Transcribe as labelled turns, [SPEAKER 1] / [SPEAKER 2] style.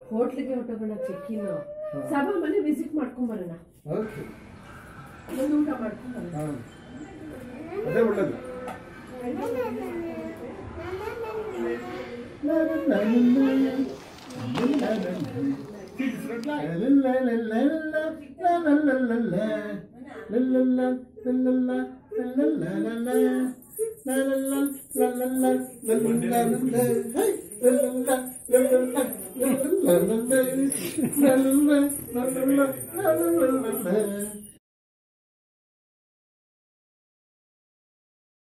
[SPEAKER 1] ಹೋಟ್ಲಿಗೆ ಹೊಟ್ಟೋಗೋಣ ಚೆಕ್ಕಿನ ಸಭಾ ಮನೆ ವಿಸಿಟ್ ಮಾಡ್ಕೊಂಡ್ ಬರೋಣ
[SPEAKER 2] ಓಕೆ
[SPEAKER 1] ಒಂದು ಊಟ ಮಾಡ್ಕೊಂಡ್ ಬರೋಣ
[SPEAKER 2] ಹಾಂ ಅದೇ ಒಳ್ಳೇದು